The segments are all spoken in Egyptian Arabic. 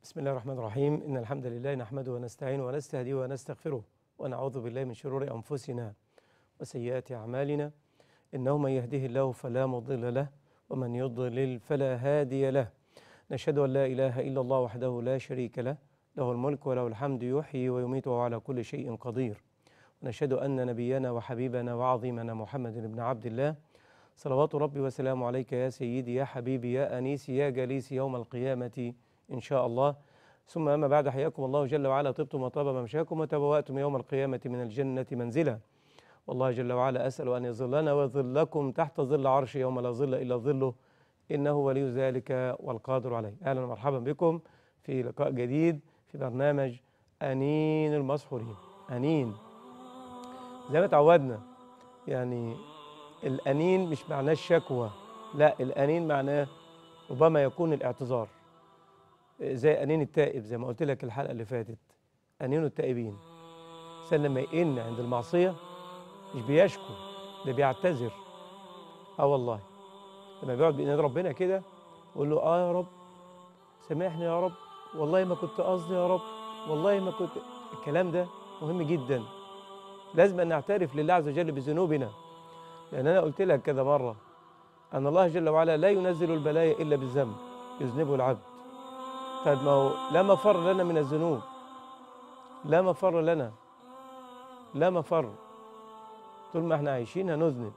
بسم الله الرحمن الرحيم إن الحمد لله نحمده ونستعينه ونستهديه ونستغفره ونعوذ بالله من شرور أنفسنا وسيئات أعمالنا إنه من يهده الله فلا مضل له ومن يضلل فلا هادي له نشهد أن لا إله إلا الله وحده لا شريك له له الملك وله الحمد يحيي ويميت وهو على كل شيء قدير ونشهد أن نبينا وحبيبنا وعظيمنا محمد بن عبد الله صلوات ربي وسلامه عليك يا سيدي يا حبيبي يا أنيسي يا جليسي يوم القيامة إن شاء الله ثم أما بعد حياكم الله جل وعلا طبتم وطاب ممشاكم وتبوأتم يوم القيامة من الجنة منزلا والله جل وعلا أسأل أن يظلنا ويظلكم تحت ظل عرش يوم لا ظل إلا ظله إنه ولي ذلك والقادر عليه أهلا ومرحبا بكم في لقاء جديد في برنامج أنين المسحورين أنين زي ما تعودنا يعني الأنين مش معناه الشكوى لا الأنين معناه ربما يكون الاعتذار زي أنين التائب زي ما قلت لك الحلقة اللي فاتت أنين التائبين الإنسان لما يئن عند المعصية مش بيشكو ده بيعتذر اه والله لما بيقعد بإيد ربنا كده يقول له اه يا رب سامحني يا رب والله ما كنت قصدي يا رب والله ما كنت الكلام ده مهم جدا لازم أن نعترف لله عز وجل بذنوبنا لأن أنا قلت لك كذا مرة أن الله جل وعلا لا ينزل البلايا إلا بالذنب يذنبه العبد طيب ما هو لا مفر لنا من الذنوب لا مفر لنا لا مفر طول ما احنا عايشين هنذنب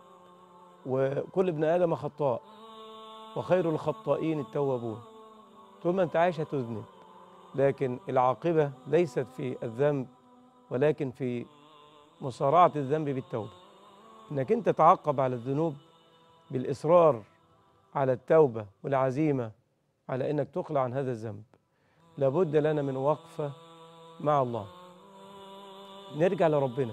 وكل ابن ادم خطاء وخير الخطائين التوابون طول ما انت عايش هتذنب لكن العاقبه ليست في الذنب ولكن في مصارعه الذنب بالتوبه انك انت تعقب على الذنوب بالاصرار على التوبه والعزيمه على انك تقلع عن هذا الذنب لابد لنا من وقفه مع الله نرجع لربنا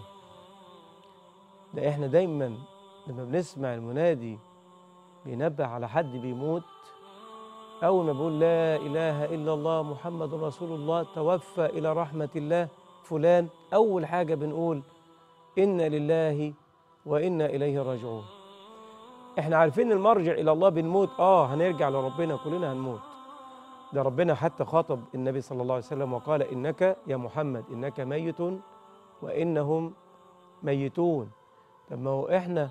ده احنا دايما لما بنسمع المنادي بينبه على حد بيموت اول ما بيقول لا اله الا الله محمد رسول الله توفى الى رحمه الله فلان اول حاجه بنقول انا لله وانا اليه راجعون احنا عارفين المرجع الى الله بنموت اه هنرجع لربنا كلنا هنموت ده ربنا حتى خاطب النبي صلى الله عليه وسلم وقال انك يا محمد انك ميت وانهم ميتون طب ما هو احنا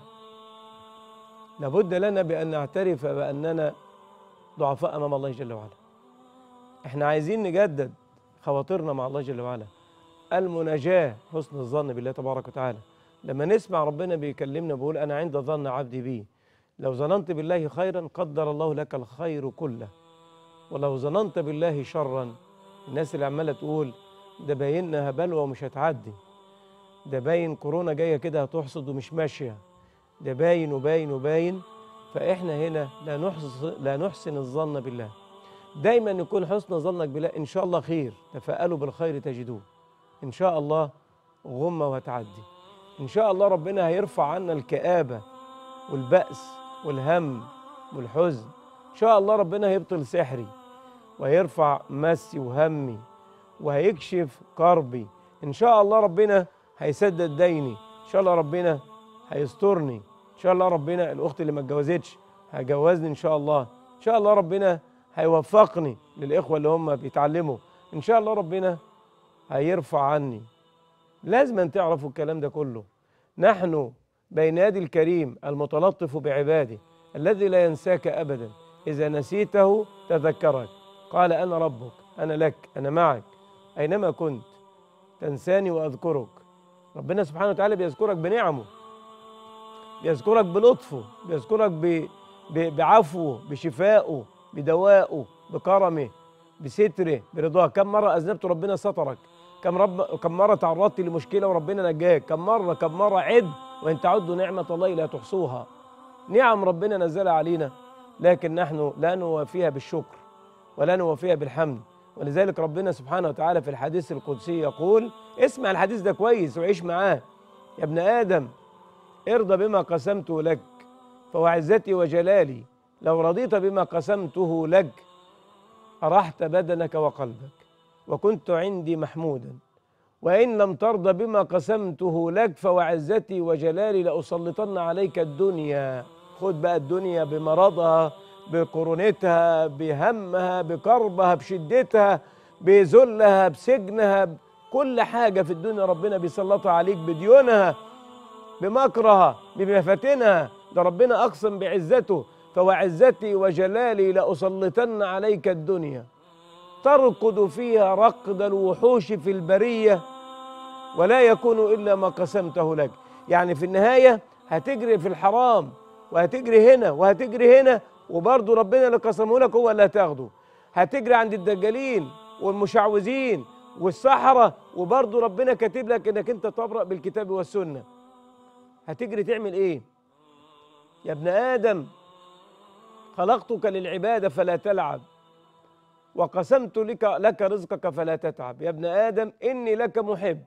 لابد لنا بان نعترف باننا ضعفاء امام الله جل وعلا احنا عايزين نجدد خواطرنا مع الله جل وعلا المناجاه حسن الظن بالله تبارك وتعالى لما نسمع ربنا بيكلمنا بيقول انا عند ظن عبدي بي لو ظننت بالله خيرا قدر الله لك الخير كله ولو ظننت بالله شرا الناس اللي عماله تقول ده باينها بلوى ومش هتعدي ده باين كورونا جايه كده هتحصد ومش ماشيه ده باين وباين وباين فاحنا هنا لا نحسن لا نحسن الظن بالله دايما يكون حسن ظنك بالله ان شاء الله خير تفاءلوا بالخير تجدوه ان شاء الله غمه وهتعدي ان شاء الله ربنا هيرفع عنا الكآبه والبأس والهم والحزن ان شاء الله ربنا هيبطل سحري وهيرفع مسي وهمي وهيكشف كربي ان شاء الله ربنا هيسدد ديني ان شاء الله ربنا هيسترني ان شاء الله ربنا الاخت اللي ما اتجوزتش هيجوزني ان شاء الله ان شاء الله ربنا هيوفقني للاخوه اللي هم بيتعلموا ان شاء الله ربنا هيرفع عني لازم أن تعرفوا الكلام ده كله نحن بين يدي الكريم المتلطف بعباده الذي لا ينساك ابدا اذا نسيته تذكرك قال انا ربك انا لك انا معك اينما كنت تنساني واذكرك ربنا سبحانه وتعالى بيذكرك بنعمه بيذكرك بلطفه بيذكرك ب... ب... بعفوه بشفائه بدوائه بكرمه بستره برضاه كم مرة أذنبت ربنا سترك كم رب كم مرة تعرضت لمشكلة وربنا نجاك كم مرة كم مرة عد وإن تعدوا نعمة الله لا تحصوها نعم ربنا نزلها علينا لكن نحن لا نوافيها بالشكر ولا نوافيها بالحمد ولذلك ربنا سبحانه وتعالى في الحديث القدسي يقول اسمع الحديث ده كويس وعيش معاه يا ابن آدم ارضى بما قسمته لك فهو عزتي وجلالي لو رضيت بما قسمته لك أرحت بدنك وقلبك وكنت عندي محمودا وإن لم ترضى بما قسمته لك فوعزتي وجلالي لأسلطن عليك الدنيا خد بقى الدنيا بمرضها بقرونتها بهمها بكربها بشدتها بذلها بسجنها كل حاجة في الدنيا ربنا بيسلطها عليك بديونها بمكرها بمفاتنها ده ربنا أقسم بعزته فوعزتي وجلالي لأسلطن عليك الدنيا ترقد فيها رقد الوحوش في البرية ولا يكون إلا ما قسمته لك يعني في النهاية هتجري في الحرام وهتجري هنا وهتجري هنا وبرضه ربنا اللي قسمه لك هو اللي هتاخده هتجري عند الدجالين والمشعوذين والسحرة وبرضه ربنا كاتب لك انك انت تبرأ بالكتاب والسنة هتجري تعمل ايه يا ابن آدم خلقتك للعبادة فلا تلعب وقسمت لك لك رزقك فلا تتعب يا ابن آدم إني لك محب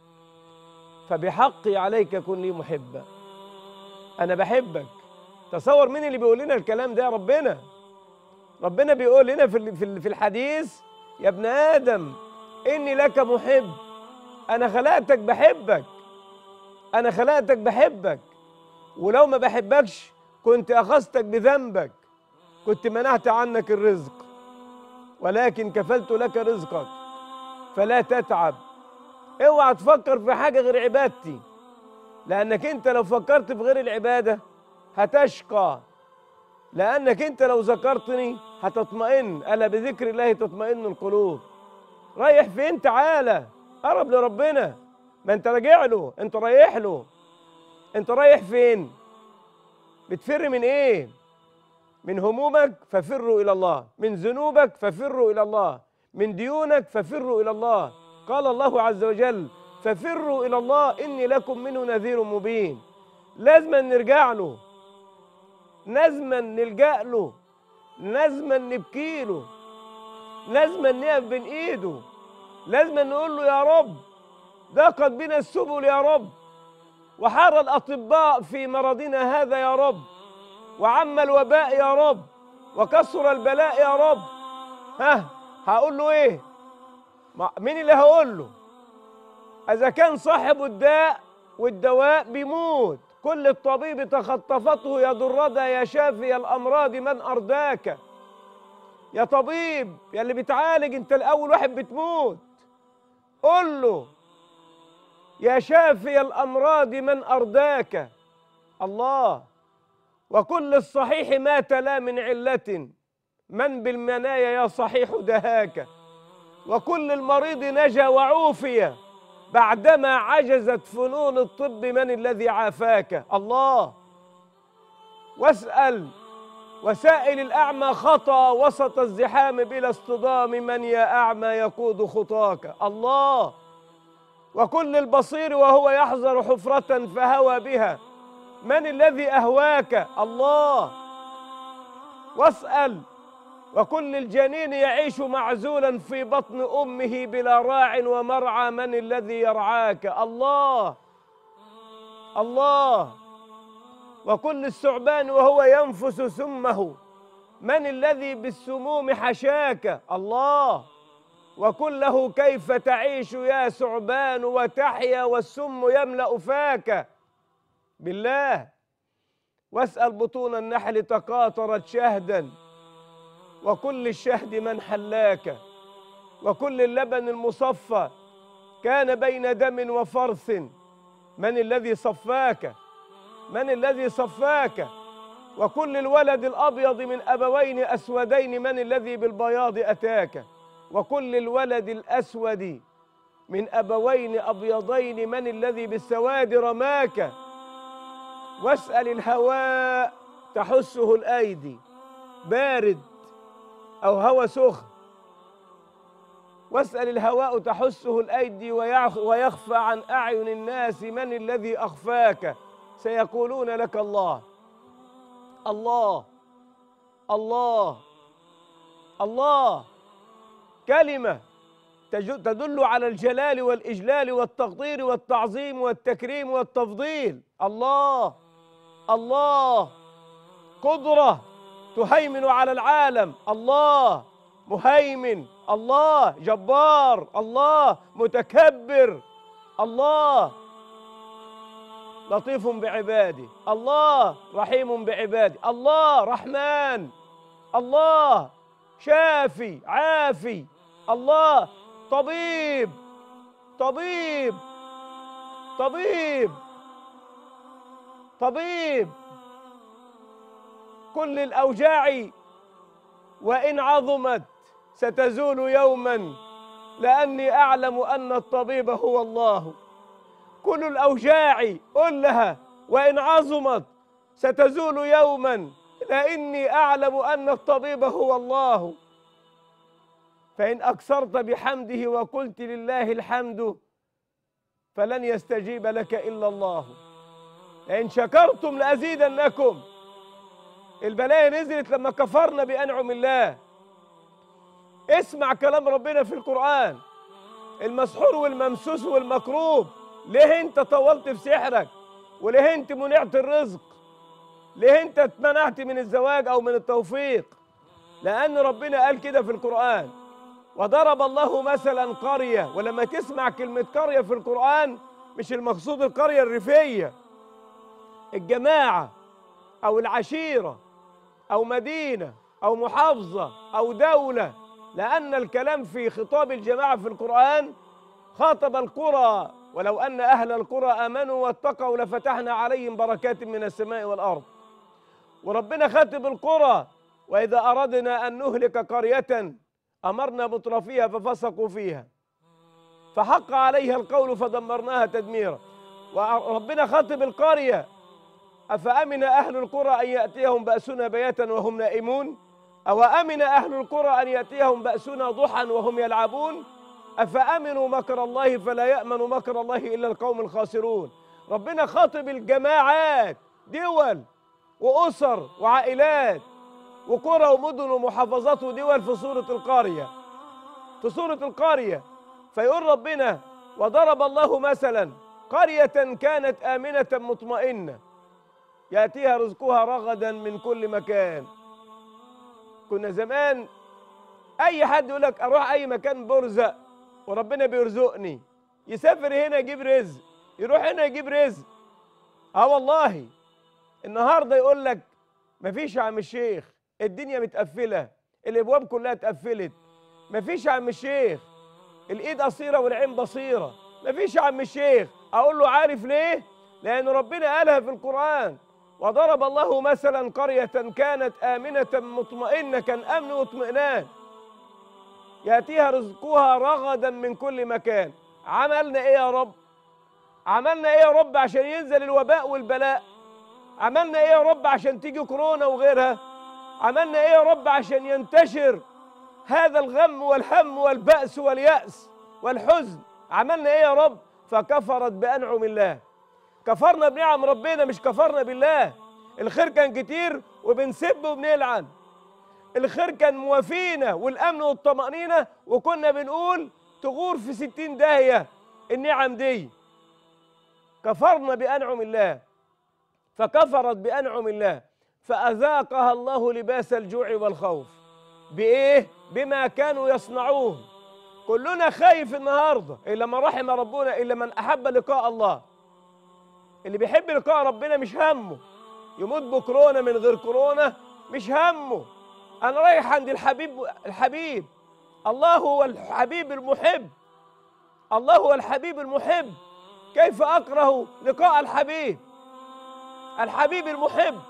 فبحقي عليك كن لي محبا أنا بحبك تصور مين اللي بيقول لنا الكلام ده يا ربنا ربنا بيقول لنا في في الحديث يا ابن آدم إني لك محب أنا خلقتك بحبك أنا خلقتك بحبك ولو ما بحبكش كنت أخذتك بذنبك كنت منعت عنك الرزق ولكن كفلت لك رزقك فلا تتعب اوعى تفكر في حاجة غير عبادتي لأنك أنت لو فكرت في غير العبادة هتشقى لأنك أنت لو ذكرتني هتطمئن ألا بذكر الله تطمئن القلوب رايح فين تعالى قرب لربنا ما أنت راجع له أنت رايح له أنت رايح فين بتفر من إيه من همومك ففروا إلى الله من ذنوبك ففروا إلى الله من ديونك ففروا إلى الله قال الله عز وجل ففروا إلى الله إني لكم منه نذير مبين لازما نرجع له لازما نلجأ له لازما نبكي له لازما نقف بين ايده لازما نقول له يا رب ضاقت بنا السبل يا رب وحار الأطباء في مرضنا هذا يا رب وعم الوباء يا رب وكسر البلاء يا رب ها هقول له ايه مين اللي هقول له اذا كان صاحب الداء والدواء بيموت كل الطبيب تخطفته يا الردى يا شافي الامراض من ارداك يا طبيب يا اللي بتعالج انت الاول واحد بتموت قل له يا شافي الامراض من ارداك الله وكل الصحيح مات لا من علة من بالمنايا يا صحيح دهاك وكل المريض نجا وعوفي بعدما عجزت فنون الطب من الذي عافاك الله واسأل وسائل الأعمى خطى وسط الزحام بلا اصطدام من يا أعمى يقود خطاك الله وكل البصير وهو يحذر حفرة فهوى بها من الذي أهواك الله واسأل وكل الجنين يعيش معزولا في بطن أمه بلا راع ومرعى من الذي يرعاك الله الله وكل الثعبان وهو ينفس سمه من الذي بالسموم حشاك الله وكله كيف تعيش يا ثعبان وتحيا والسم يملأ فاك بالله واسأل بطون النحل تقاطرت شهدا وكل الشهد من حلاك وكل اللبن المصفى كان بين دم وفرث من الذي صفاك من الذي صفاك وكل الولد الأبيض من أبوين أسودين من الذي بالبياض أتاك وكل الولد الأسود من أبوين أبيضين من الذي بالسواد رماك واسأل الهواء تحسه الأيدي بارد أو هوى سخن واسأل الهواء تحسه الأيدي ويخفى عن أعين الناس من الذي أخفاك سيقولون لك الله الله الله الله كلمة تدل على الجلال والإجلال والتقدير والتعظيم والتكريم والتفضيل الله الله قدرة تهيمن على العالم الله مهيمن الله جبار الله متكبر الله لطيف بعباده الله رحيم بعباده الله رحمن الله شافي عافي الله طبيب طبيب طبيب طبيب كل الأوجاع وإن عظمت ستزول يوما لأني أعلم أن الطبيب هو الله كل الأوجاع قل لها وإن عظمت ستزول يوما لاني اعلم ان الطبيب هو الله فان اكثرت بحمده وقلت لله الحمد فلن يستجيب لك الا الله لئن شكرتم لازيدنكم البلايا نزلت لما كفرنا بانعم الله اسمع كلام ربنا في القران المسحور والممسوس والمكروب ليه انت طولت في سحرك وليه انت منعت الرزق ليه انت اتمنعت من الزواج او من التوفيق لان ربنا قال كده في القران وضرب الله مثلا قريه ولما تسمع كلمه قريه في القران مش المقصود القريه الريفيه الجماعه او العشيره او مدينه او محافظه او دوله لان الكلام في خطاب الجماعه في القران خاطب القرى ولو ان اهل القرى امنوا واتقوا لفتحنا عليهم بركات من السماء والارض وربنا خاطب القرى واذا اردنا ان نهلك قريه امرنا مترفيها ففسقوا فيها فحق عليها القول فدمرناها تدميرا وربنا خاطب القريه افامن اهل القرى ان ياتيهم باسنا بياتا وهم نائمون او امن اهل القرى ان ياتيهم باسنا ضحى وهم يلعبون افامنوا مكر الله فلا يامن مكر الله الا القوم الخاسرون ربنا خاطب الجماعات دول وأسر وعائلات وقرى ومدن ومحافظات ودول في سورة القرية في سورة القرية فيقول ربنا وضرب الله مثلا قرية كانت آمنة مطمئنة يأتيها رزقها رغدا من كل مكان كنا زمان أي حد يقول لك أروح أي مكان برزق وربنا بيرزقني يسافر هنا يجيب رزق يروح هنا يجيب رزق اه والله النهارده يقول لك مفيش يا عم الشيخ الدنيا متقفله الابواب كلها اتقفلت مفيش يا عم الشيخ الايد قصيره والعين بصيره مفيش يا عم الشيخ اقول له عارف ليه لان ربنا قالها في القران وضرب الله مثلا قريه كانت امنه مطمئنه كان امن واطمئنان ياتيها رزقها رغدا من كل مكان عملنا ايه يا رب عملنا ايه يا رب عشان ينزل الوباء والبلاء عملنا ايه يا رب عشان تيجي كورونا وغيرها عملنا ايه يا رب عشان ينتشر هذا الغم والهم والبأس واليأس والحزن عملنا ايه يا رب فكفرت بأنعم الله كفرنا بنعم ربنا مش كفرنا بالله الخير كان كتير وبنسب وبنلعن الخير كان موافينا والأمن والطمأنينة وكنا بنقول تغور في ستين داهية النعم دي كفرنا بأنعم الله فكفرت بأنعم الله فأذاقها الله لباس الجوع والخوف بإيه؟ بما كانوا يصنعون كلنا خايف النهارده إلا من رحم ربنا إلا من أحب لقاء الله اللي بيحب لقاء ربنا مش همه يموت بكورونا من غير كورونا مش همه أنا رايح عند الحبيب الحبيب الله هو الحبيب المحب الله هو الحبيب المحب كيف أكره لقاء الحبيب الحبيب المحب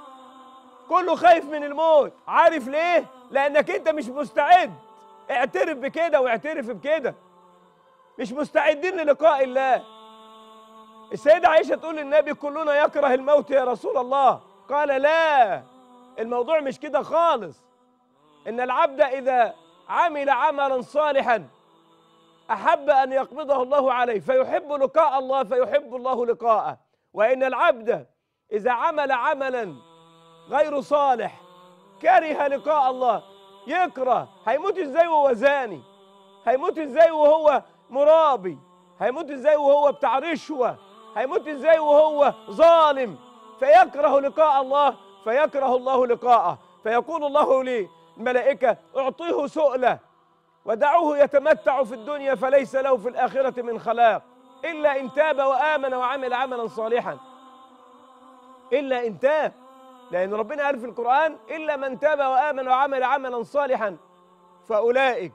كله خايف من الموت عارف ليه لانك انت مش مستعد اعترف بكده واعترف بكده مش مستعدين للقاء الله السيدة عائشة تقول للنبي كلنا يكره الموت يا رسول الله قال لا الموضوع مش كده خالص إن العبد إذا عمل عملا صالحا أحب أن يقبضه الله عليه فيحب لقاء الله فيحب الله لقاءه وإن العبد إذا عمل عملا غير صالح كره لقاء الله يكره هيموت ازاي وهو زاني هيموت ازاي وهو مرابي هيموت ازاي وهو بتاع رشوه هيموت ازاي وهو ظالم فيكره لقاء الله فيكره الله لقاءه فيقول الله للملائكه اعطيه سؤله ودعوه يتمتع في الدنيا فليس له في الاخره من خلاق الا ان تاب وامن وعمل عملا صالحا الا ان تاب لأن ربنا قال في القرآن إلا من تاب وآمن وعمل عملا صالحا فأولئك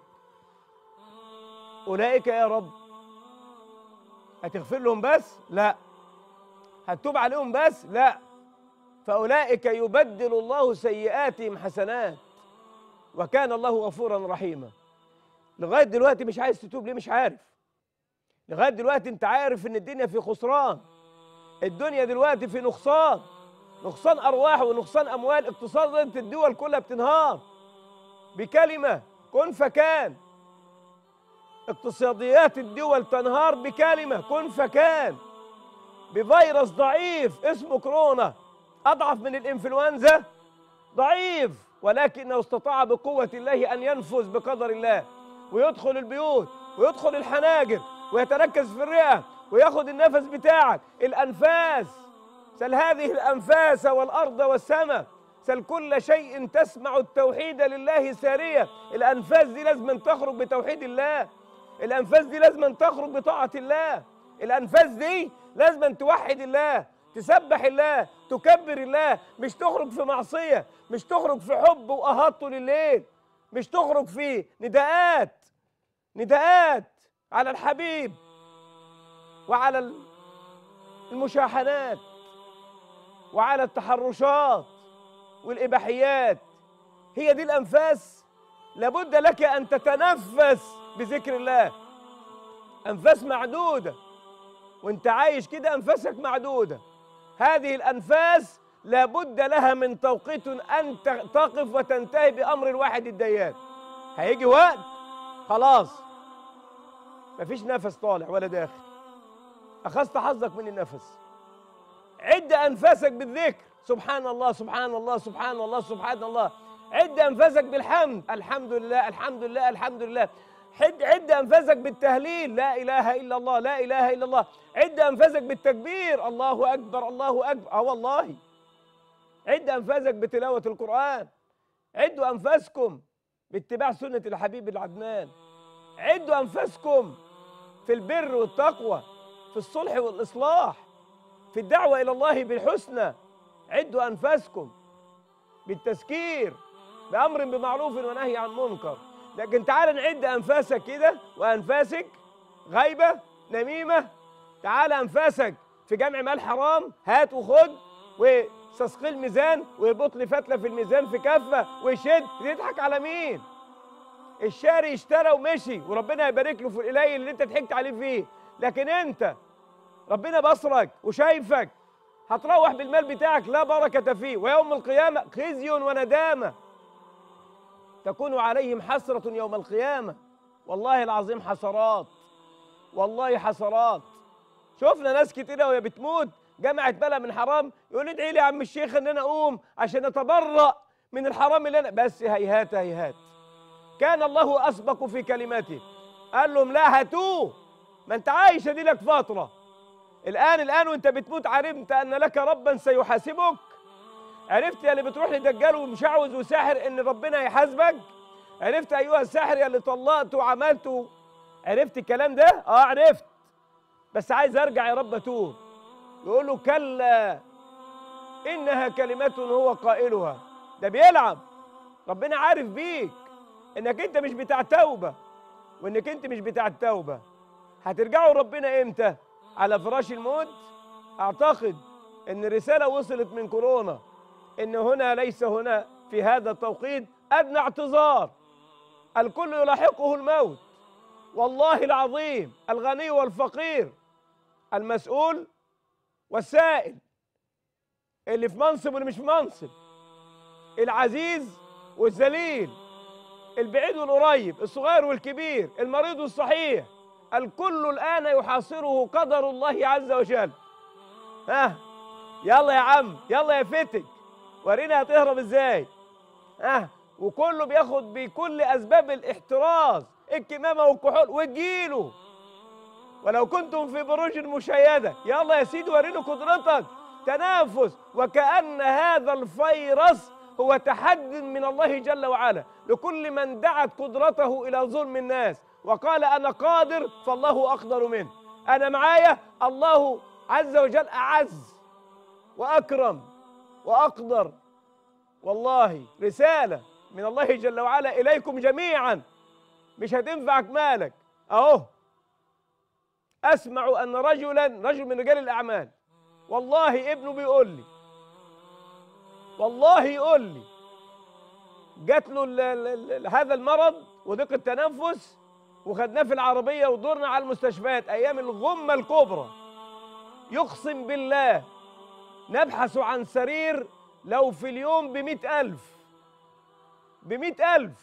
أولئك يا رب هتغفر لهم بس؟ لا هتتوب عليهم بس؟ لا فأولئك يبدل الله سيئاتهم حسنات وكان الله غفورا رحيما لغاية دلوقتي مش عايز تتوب ليه مش عارف لغاية دلوقتي انت عارف ان الدنيا في خسران الدنيا دلوقتي في نقصان نقصان أرواح ونقصان أموال اقتصاد الدول كلها بتنهار بكلمة كن فكان اقتصاديات الدول تنهار بكلمة كن فكان بفيروس ضعيف اسمه كورونا أضعف من الإنفلونزا ضعيف ولكنه استطاع بقوة الله أن ينفذ بقدر الله ويدخل البيوت ويدخل الحناجر ويتركز في الرئة وياخد النفس بتاعك الأنفاس سل هذه الأنفاس والأرض والسماء سل كل شيء تسمع التوحيد لله سارية الأنفاس دي لازم تخرج بتوحيد الله الأنفاس دي لازم تخرج بطاعة الله الأنفاس دي لازم توحد الله تسبح الله تكبر الله مش تخرج في معصية مش تخرج في حب وأهات طول الليل مش تخرج في نداءات نداءات على الحبيب وعلى المشاحنات وعلى التحرشات والإباحيات هي دي الأنفاس لابد لك أن تتنفس بذكر الله أنفاس معدودة وانت عايش كده أنفاسك معدودة هذه الأنفاس لابد لها من توقيت أن تقف وتنتهي بأمر الواحد الديان هيجي وقت خلاص مفيش نفس طالع ولا داخل أخذت حظك من النفس عد أنفاسك بالذكر سبحان الله سبحان الله سبحان الله سبحان الله عد أنفاسك بالحمد الحمد لله الحمد لله الحمد لله عد عد أنفاسك بالتهليل لا إله إلا الله لا إله إلا الله عد أنفاسك بالتكبير الله أكبر الله أكبر آه والله عد أنفاسك بتلاوة القرآن عدوا أنفاسكم باتباع سنة الحبيب العدنان عدوا أنفاسكم في البر والتقوى في الصلح والإصلاح في الدعوة إلى الله بالحسنى عدوا أنفاسكم بالتذكير بأمر بمعروف ونهي عن منكر لكن تعال نعد أنفاسك كده وأنفاسك غيبة نميمة تعال أنفاسك في جمع مال حرام هات وخد وتثقيل الميزان ويربط لي فتلة في الميزان في كفة ويشد تضحك على مين؟ الشاري اشترى ومشي وربنا يبارك له في القليل اللي انت ضحكت عليه فيه لكن انت ربنا بصرك وشايفك هتروح بالمال بتاعك لا بركة فيه ويوم القيامة خزي وندامة تكون عليهم حسرة يوم القيامة والله العظيم حسرات والله حسرات شفنا ناس كتيرة وهي بتموت جمعت بلا من حرام يقول ادعي لي يا عم الشيخ ان انا اقوم عشان اتبرأ من الحرام اللي انا بس هيهات هيهات كان الله اسبق في كلماته قال لهم لا هاتوه ما انت عايش دي لك فتره الآن الآن وأنت بتموت عرفت أن لك ربا سيحاسبك عرفت يا اللي بتروح لدجال ومشعوذ وساحر إن ربنا هيحاسبك عرفت أيها الساحر يا اللي طلقت وعملت عرفت الكلام ده؟ آه عرفت بس عايز أرجع يا رب أتوب يقول له كلا إنها كلمة هو قائلها ده بيلعب ربنا عارف بيك إنك أنت مش بتاع توبة وإنك أنت مش بتاع التوبة هترجعوا ربنا إمتى؟ على فراش الموت اعتقد ان الرساله وصلت من كورونا ان هنا ليس هنا في هذا التوقيت ادنى اعتذار الكل يلاحقه الموت والله العظيم الغني والفقير المسؤول والسائل اللي في منصب واللي مش في منصب العزيز والذليل البعيد والقريب الصغير والكبير المريض والصحيح الكل الآن يحاصره قدر الله عز وجل ها يلا يا عم يلا يا فتك ورينا هتهرب ازاي ها وكله بياخد بكل أسباب الاحتراز الكمامة والكحول وتجيله ولو كنتم في بروج مشيدة يلا يا سيدي ورينا قدرتك تنافس وكأن هذا الفيروس هو تحد من الله جل وعلا لكل من دعت قدرته إلى ظلم الناس وقال أنا قادر فالله أقدر منه أنا معايا الله عز وجل أعز وأكرم وأقدر والله رسالة من الله جل وعلا إليكم جميعا مش هتنفعك مالك أهو أسمع أن رجلا رجل من رجال الأعمال والله ابنه بيقول لي والله يقول لي جات له ال- ال- ال- هذا المرض وضيق التنفس وخدناه في العربية ودورنا على المستشفيات أيام الغمة الكبرى يقسم بالله نبحث عن سرير لو في اليوم بمئة ألف بمئة ألف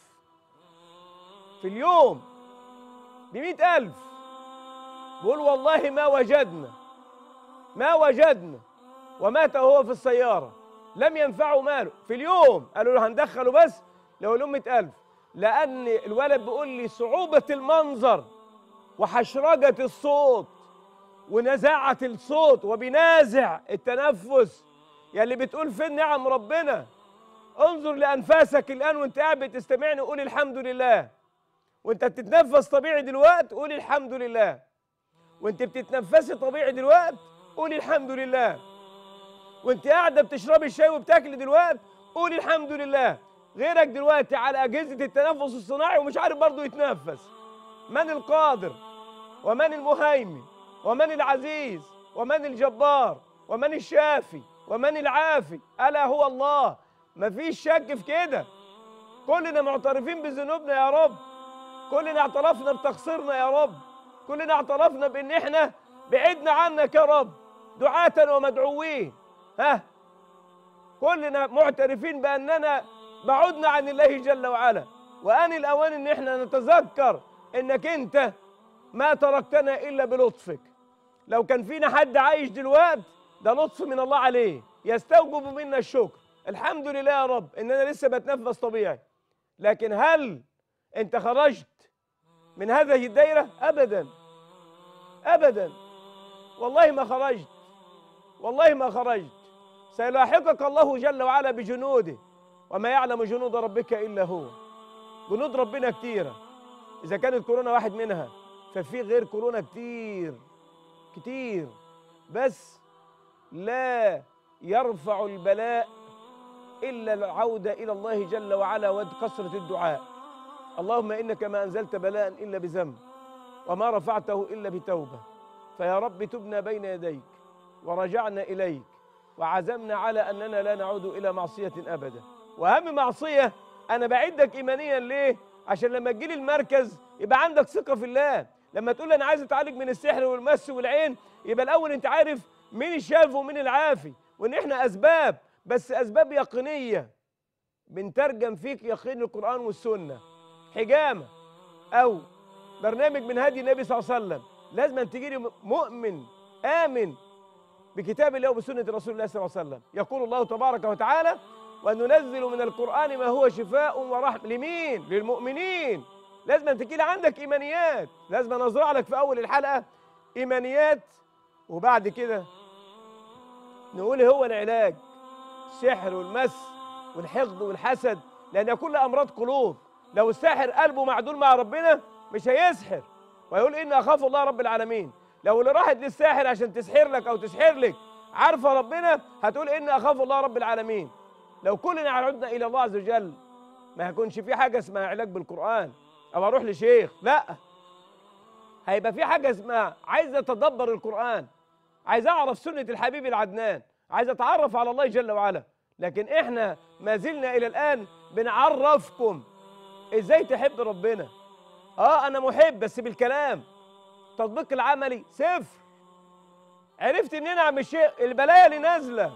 في اليوم بمئة ألف بقول والله ما وجدنا ما وجدنا ومات هو في السيارة لم ينفعه ماله في اليوم قالوا له هندخله بس لو لهم 100000 لأن الولد بيقول لي صعوبة المنظر وحشرجة الصوت ونزاعة الصوت وبنازع التنفس يا اللي بتقول فين نعم ربنا انظر لأنفاسك الآن وانت قاعد بتستمعني قول الحمد لله وانت بتتنفس طبيعي دلوقتي قول الحمد لله وانت بتتنفسي طبيعي دلوقتي قولي الحمد لله وانت قاعده بتشربي الشاي وبتاكلي دلوقتي قولي الحمد لله غيرك دلوقتي على اجهزه التنفس الصناعي ومش عارف برضه يتنفس من القادر ومن المهيمن ومن العزيز ومن الجبار ومن الشافي ومن العافي الا هو الله مفيش شك في كده كلنا معترفين بذنوبنا يا رب كلنا اعترفنا بتقصيرنا يا رب كلنا اعترفنا بان احنا بعدنا عنك يا رب دعاة ومدعوين ها كلنا معترفين باننا بعدنا عن الله جل وعلا وان الاوان ان احنا نتذكر انك انت ما تركتنا الا بلطفك لو كان فينا حد عايش دلوقتي ده لطف من الله عليه يستوجب منا الشكر الحمد لله يا رب ان انا لسه بتنفس طبيعي لكن هل انت خرجت من هذه الدايره ابدا ابدا والله ما خرجت والله ما خرجت سيلاحقك الله جل وعلا بجنوده وما يعلم جنود ربك الا هو جنود ربنا كتيره اذا كانت كورونا واحد منها ففي غير كورونا كتير كتير بس لا يرفع البلاء الا العوده الى الله جل وعلا وكثره الدعاء اللهم انك ما انزلت بلاء الا بذنب وما رفعته الا بتوبه فيا رب تبنا بين يديك ورجعنا اليك وعزمنا على اننا لا نعود الى معصيه ابدا واهم معصيه انا بعدك ايمانيا ليه عشان لما تجيلي المركز يبقى عندك ثقه في الله لما تقول لي انا عايز اتعالج من السحر والمس والعين يبقى الاول انت عارف مين الشافي ومين العافي وان احنا اسباب بس اسباب يقينيه بنترجم فيك يقين القران والسنه حجامه او برنامج من هدي النبي صلى الله عليه وسلم لازم أن تجيلي مؤمن امن بكتاب الله وبسنه رسول الله صلى الله عليه وسلم يقول الله تبارك وتعالى وننزل من القران ما هو شفاء ورحمه لمين للمؤمنين لازم أن تجيلي عندك ايمانيات لازم أن ازرع لك في اول الحلقه ايمانيات وبعد كده نقول هو العلاج السحر والمس والحقد والحسد لان كل امراض قلوب لو الساحر قلبه معدول مع ربنا مش هيسحر ويقول اني اخاف الله رب العالمين لو اللي راحت للساحر عشان تسحر لك او تسحر لك عارفه ربنا هتقول اني اخاف الله رب العالمين لو كلنا عدنا الى الله عز وجل ما هيكونش في حاجه اسمها علاج بالقران او اروح لشيخ لا هيبقى في حاجه اسمها عايز اتدبر القران عايز اعرف سنه الحبيب العدنان عايز اتعرف على الله جل وعلا لكن احنا ما زلنا الى الان بنعرفكم ازاي تحب ربنا اه انا محب بس بالكلام التطبيق العملي صفر عرفت منين يا عم الشيخ البلايا اللي نازله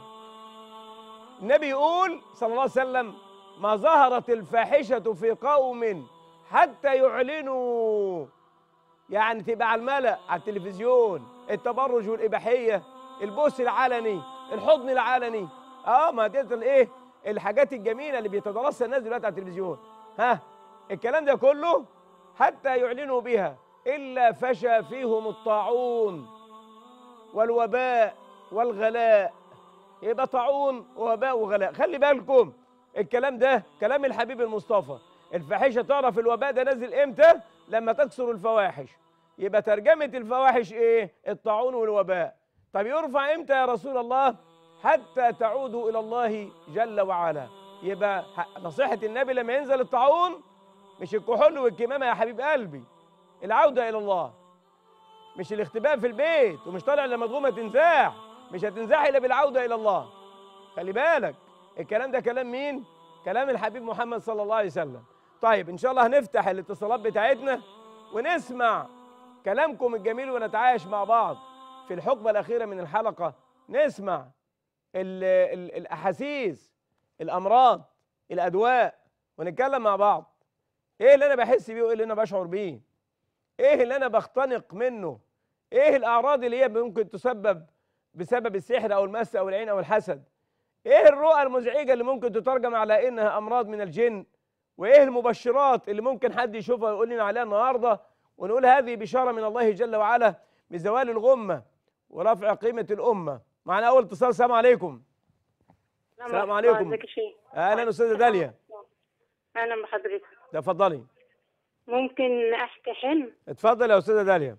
النبي يقول صلى الله عليه وسلم ما ظهرت الفاحشه في قوم حتى يعلنوا يعني تبقى على الملأ على التلفزيون التبرج والإباحية البوس العلني الحضن العلني اه ما ديت الايه الحاجات الجميلة اللي بيتدرسها الناس دلوقتي على التلفزيون ها الكلام ده كله حتى يعلنوا بها إلا فشى فيهم الطاعون والوباء والغلاء يبقى طاعون ووباء وغلاء خلي بالكم الكلام ده كلام الحبيب المصطفى الفاحشه تعرف الوباء ده نازل امتى لما تكسر الفواحش يبقى ترجمه الفواحش ايه الطاعون والوباء طب يرفع امتى يا رسول الله حتى تعودوا الى الله جل وعلا يبقى ح- نصيحة النبي لما ينزل الطاعون مش الكحول والكمامة يا حبيب قلبي العودة إلى الله مش الاختباء في البيت ومش طالع لما تغومة تنزاح مش هتنزاح إلا بالعودة إلى الله خلي بالك الكلام ده كلام مين؟ كلام الحبيب محمد صلى الله عليه وسلم طيب إن شاء الله هنفتح الاتصالات بتاعتنا ونسمع كلامكم الجميل ونتعايش مع بعض في الحقبة الأخيرة من الحلقة نسمع ال ال الأحاسيس الأمراض الأدواء ونتكلم مع بعض إيه اللي أنا بحس بيه وإيه اللي أنا بشعر بيه إيه اللي أنا بختنق منه إيه الأعراض اللي هي ممكن تسبب بسبب السحر أو المس أو العين أو الحسد إيه الرؤى المزعجة اللي ممكن تترجم على إنها أمراض من الجن وإيه المبشرات اللي ممكن حد يشوفها ويقول لنا عليها النهاردة ونقول هذه بشارة من الله جل وعلا بزوال الغمة ورفع قيمة الأمة معنا أول اتصال السلام عليكم السلام عليكم. ازيك يا شيخ أهلا أستاذة داليا اهلا بحضرتك تفضلي ممكن احكي حلم اتفضل يا أستاذة داليا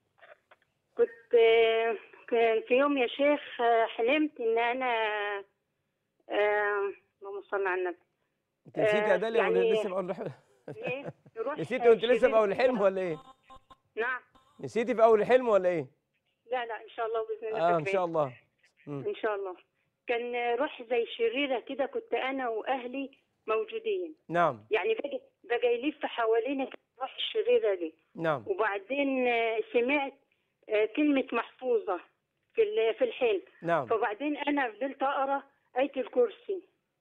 كنت آه، كان في يوم يا شيخ آه، حلمت ان انا آه، اللهم صل على النبي أنت نسيت يا آه، داليا ولا يعني- لسه بقول الحلم ايه نروح نسيتي وأنت لسه في أول شرير- الحلم ولا إيه؟ نعم نسيتي في أول الحلم ولا إيه؟ لا لا ان شاء الله باذن الله آه إن فاكرين. شاء الله مم. ان شاء الله كان آه، روح زي شريره كده كنت انا واهلي موجودين نعم يعني بقى بقى يلف حوالينا الروح الشريره دي نعم وبعدين آه، سمعت آه، كلمة محفوظة في ال- في الحلم نعم فبعدين أنا فضلت أقرأ آية الكرسي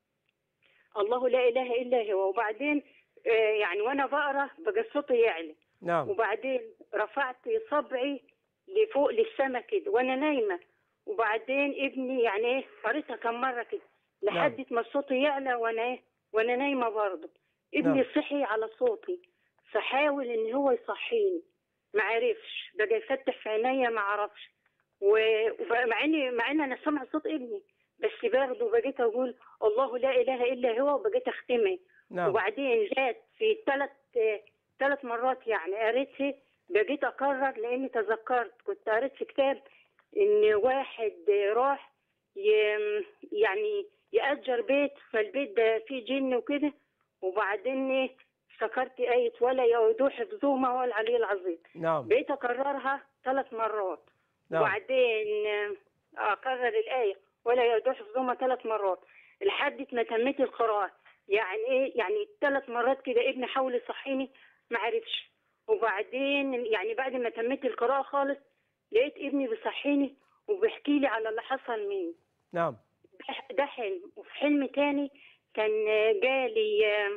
الله لا إله إلا هو وبعدين آه، يعني وأنا بقرأ بقى صوتي يعلى نعم وبعدين رفعت صبعي لفوق للسما كده وأنا نايمة وبعدين ابني يعني إيه قريتها كم مرة كده لحد ما صوتي يعلى وأنا إيه وأنا نايمة برضه ابني نعم. صحي على صوتي فحاول إن هو يصحيني ما عرفش بقى يفتح في عينيا ما عرفش و- ومع اني مع ان انا سامعه صوت ابني بس برضه بقيت اقول الله لا اله الا هو وبقيت اختمه نعم وبعدين جات في ثلاث ثلاث مرات يعني قريتها بقيت اكرر لاني تذكرت كنت قريت في كتاب ان واحد راح ي- يعني يأجر بيت فالبيت ده فيه جن وكده وبعدين افتكرت آية ولا يؤدوا حفظهما هو العلي العظيم نعم بقيت أكررها ثلاث مرات نعم وبعدين آه، أكرر الآية ولا يؤدوا حفظهما ثلاث مرات لحد ما تميت القراءة يعني إيه يعني ثلاث مرات كده ابني حاول يصحيني ما عرفش وبعدين يعني بعد ما تميت القراءة خالص لقيت ابني بيصحيني وبيحكي لي على اللي حصل مني نعم ده- ده حلم وفي حلم تاني كان آه، جالي آه،